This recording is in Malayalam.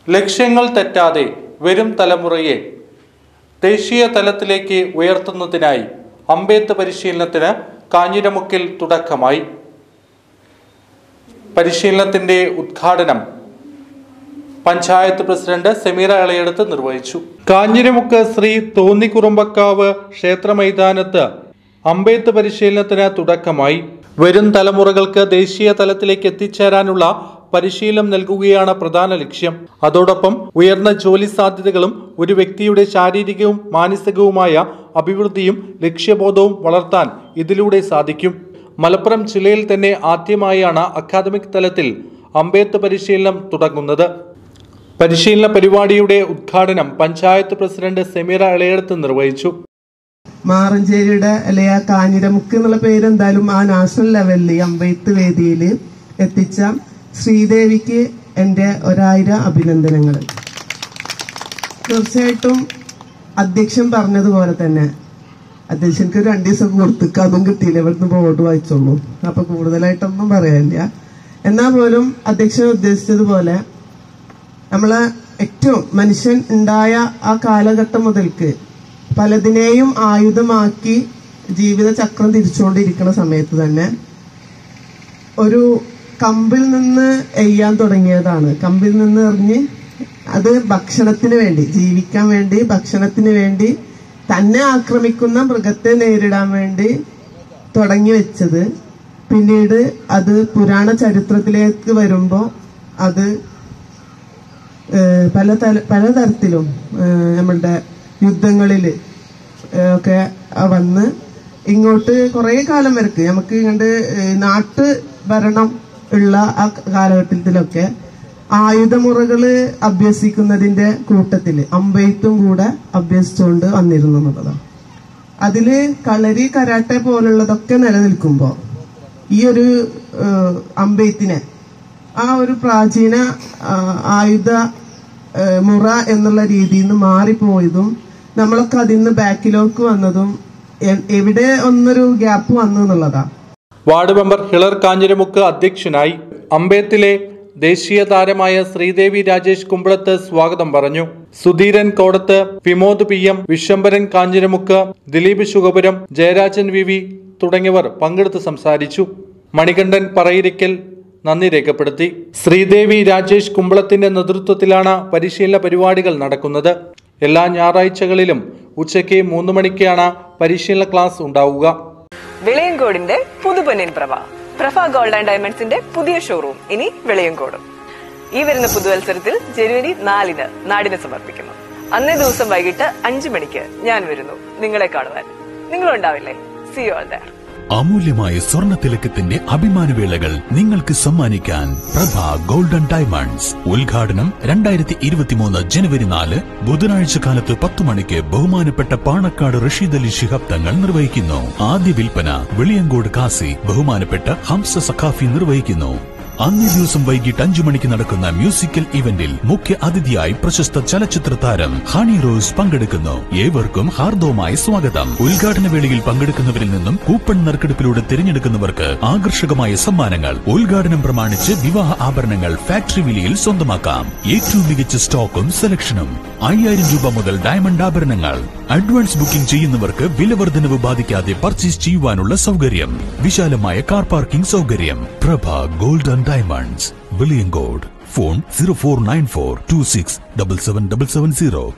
ലക്ഷ്യങ്ങൾ തെറ്റാതെ വരും തലമുറയെ ദേശീയ തലത്തിലേക്ക് ഉയർത്തുന്നതിനായി അമ്പെയ്ത്ത് പരിശീലനത്തിന് കാഞ്ഞിരമുക്കിൽ തുടക്കമായി പരിശീലനത്തിന്റെ ഉദ്ഘാടനം പഞ്ചായത്ത് പ്രസിഡന്റ് സെമീറ ഇളയെടുത്ത് നിർവഹിച്ചു കാഞ്ഞിരമുക്ക് ശ്രീ തോന്നിക്കുറുമ്പക്കാവ് ക്ഷേത്ര മൈതാനത്ത് അമ്പെയ്ത്ത് പരിശീലനത്തിന് തുടക്കമായി വരും തലമുറകൾക്ക് ദേശീയ തലത്തിലേക്ക് എത്തിച്ചേരാനുള്ള പരിശീലനം നൽകുകയാണ് പ്രധാന ലക്ഷ്യം അതോടൊപ്പം ഉയർന്ന ജോലി സാധ്യതകളും ഒരു വ്യക്തിയുടെ ശാരീരികവും മാനസികവുമായ അഭിവൃദ്ധിയും ലക്ഷ്യബോധവും വളർത്താൻ ഇതിലൂടെ സാധിക്കും മലപ്പുറം ജില്ലയിൽ തന്നെ ആദ്യമായാണ് അക്കാദമിക് തലത്തിൽ അമ്പെയ്ത്ത് പരിശീലനം തുടങ്ങുന്നത് പരിശീലന പരിപാടിയുടെ ഉദ്ഘാടനം പഞ്ചായത്ത് പ്രസിഡന്റ് സെമീറ ഇളയെടുത്ത് നിർവഹിച്ചു മാറഞ്ചേരിയുടെ അല്ലെ ആ കാഞ്ഞിരമുക്ക് എന്നുള്ള പേര് എന്തായാലും ആ നാഷണൽ ലെവലിൽ അമ്പെയ്ത്ത് വേദിയിൽ എത്തിച്ച ശ്രീദേവിക്ക് എൻ്റെ ഒരായിരം അഭിനന്ദനങ്ങൾ തീർച്ചയായിട്ടും അധ്യക്ഷൻ പറഞ്ഞതുപോലെ തന്നെ അധ്യക്ഷൻക്ക് രണ്ടു ദിവസം കൊടുത്തിക്ക് അതും കിട്ടിയില്ല ഇവിടുന്ന് ബോർഡ് വായിച്ചോളൂ അപ്പൊ കൂടുതലായിട്ടൊന്നും പറയാനില്ല എന്നാൽ പോലും അധ്യക്ഷൻ ഉദ്ദേശിച്ചതുപോലെ നമ്മളെ ഏറ്റവും മനുഷ്യൻ ഉണ്ടായ ആ കാലഘട്ടം മുതൽക്ക് പലതിനെയും ആയുധമാക്കി ജീവിത ചക്രം തിരിച്ചുകൊണ്ടിരിക്കുന്ന സമയത്ത് തന്നെ ഒരു കമ്പിൽ നിന്ന് എയ്യാൻ തുടങ്ങിയതാണ് കമ്പിൽ നിന്ന് എറിഞ്ഞ് അത് ഭക്ഷണത്തിന് വേണ്ടി ജീവിക്കാൻ വേണ്ടി ഭക്ഷണത്തിന് വേണ്ടി തന്നെ ആക്രമിക്കുന്ന മൃഗത്തെ നേരിടാൻ വേണ്ടി തുടങ്ങി വെച്ചത് പിന്നീട് അത് പുരാണ ചരിത്രത്തിലേക്ക് വരുമ്പോൾ അത് ഏഹ് പല തല പലതരത്തിലും ഏഹ് നമ്മളുടെ യുദ്ധങ്ങളിൽ ഒക്കെ വന്ന് ഇങ്ങോട്ട് കുറേ കാലം വരക്ക് നമുക്ക് ഇങ്ങോട്ട് നാട്ടു ഭരണം ഉള്ള ആ കാലഘട്ടത്തിലൊക്കെ ആയുധമുറകള് അഭ്യസിക്കുന്നതിന്റെ കൂട്ടത്തില് അമ്പെയ്ത്തും കൂടെ അഭ്യസിച്ചുകൊണ്ട് വന്നിരുന്നു എന്നുള്ളതാണ് അതില് കളരി കരാട്ടെ പോലുള്ളതൊക്കെ നിലനിൽക്കുമ്പോ ഈ ഒരു ഏഹ്, അമ്പെയ്ത്തിനെ ആ ഒരു പ്രാചീന ആ, ആയുധ ഏഹ്, മുറ എന്നുള്ള രീതിയിൽ നിന്ന് മാറിപ്പോയതും നമ്മളൊക്കെ അതിൽ നിന്ന് ബാക്കിലേക്ക് വന്നതും എ- എവിടെ ഒന്നൊരു ഗ്യാപ്പ് വന്നു എന്നുള്ളതാ വാർഡ് മെമ്പർ ഹിളർ കാഞ്ഞിരമുക്ക് അധ്യക്ഷനായി അമ്പേത്തിലെ ദേശീയ താരമായ ശ്രീദേവി രാജേഷ് കുമ്പളത്ത് സ്വാഗതം പറഞ്ഞു Sudheeran Kodath Vimod P M Vishwambharan Kanjiramukku Dileep Shugapuram Jayarajan V V തുടങ്ങിയവർ പങ്കെടുത്ത് സംസാരിച്ചു മണികണ്ഠൻ പറയിരിക്കൽ നന്ദി രേഖപ്പെടുത്തി ശ്രീദേവി രാജേഷ് കുമ്പളത്തിന്റെ നേതൃത്വത്തിലാണ് പരിശീലന പരിപാടികൾ നടക്കുന്നത് എല്ലാ ഞായറാഴ്ചകളിലും ഉച്ചയ്ക്ക് മൂന്ന് മണിക്കാണ് പരിശീലന ക്ലാസ് ഉണ്ടാവുക വെളിയങ്കോടിന്റെ പുതുപൊന്നിൻ പ്രഭ പ്രഭ ഗോൾഡ് ആൻഡ് ഡയമണ്ട്സിന്റെ പുതിയ ഷോറൂം ഇനി വെളിയങ്കോടും ഈ വരുന്ന പുതുവത്സരത്തിൽ ജനുവരി നാലിന് നാടിന് സമർപ്പിക്കുന്നു അന്നേ ദിവസം വൈകിട്ട് അഞ്ചു മണിക്ക് ഞാൻ വരുന്നു നിങ്ങളെ കാണുവാൻ നിങ്ങളുണ്ടാവില്ലേ സി ഓൾ ദർ അമൂല്യമായ സ്വർണ്ണ തിലക്കത്തിന്റെ അഭിമാനവേളകൾ നിങ്ങൾക്ക് സമ്മാനിക്കാൻ പ്രഭ ഗോൾഡൻ ഡയമണ്ട്സ് ഉദ്ഘാടനം രണ്ടായിരത്തി ഇരുപത്തിമൂന്ന് ജനുവരി നാല് ബുധനാഴ്ച കാലത്ത് പത്തു മണിക്ക് ബഹുമാനപ്പെട്ട പാണക്കാട് റഷീദ് അലി ശിഹാബ് തങ്ങൾ നിർവഹിക്കുന്നു ആദ്യ വിൽപ്പന വെളിയങ്കോട് കാസി ബഹുമാനപ്പെട്ട ഹംസ സഖാഫി നിർവഹിക്കുന്നു അന്നേ ദിവസം വൈകിട്ട് അഞ്ചു മണിക്ക് നടക്കുന്ന മ്യൂസിക്കൽ ഇവന്റിൽ മുഖ്യ അതിഥിയായി പ്രശസ്ത ചലച്ചിത്ര താരം ഹണി റോസ് പങ്കെടുക്കുന്നു ഏവർക്കും ഹാർദവമായ സ്വാഗതം ഉദ്ഘാടന വേളയിൽ പങ്കെടുക്കുന്നവരിൽ നിന്നും കൂപ്പൺ നറുക്കെടുപ്പിലൂടെ തിരഞ്ഞെടുക്കുന്നവർക്ക് ആകർഷകമായ സമ്മാനങ്ങൾ ഉദ്ഘാടനം പ്രമാണിച്ച് വിവാഹ ആഭരണങ്ങൾ ഫാക്ടറി വിലയിൽ സ്വന്തമാക്കാം ഏറ്റവും മികച്ച സ്റ്റോക്കും സെലക്ഷനും അയ്യായിരം രൂപ മുതൽ ഡയമണ്ട് ആഭരണങ്ങൾ അഡ്വാൻസ് ബുക്കിംഗ് ചെയ്യുന്നവർക്ക് വിലവർദ്ധനവ് ബാധിക്കാതെ പർച്ചേസ് ചെയ്യുവാനുള്ള സൗകര്യം വിശാലമായ കാർ പാർക്കിംഗ് സൗകര്യം Prabha gold and diamonds Veliyankode phone zero four nine four two six double seven double seven zero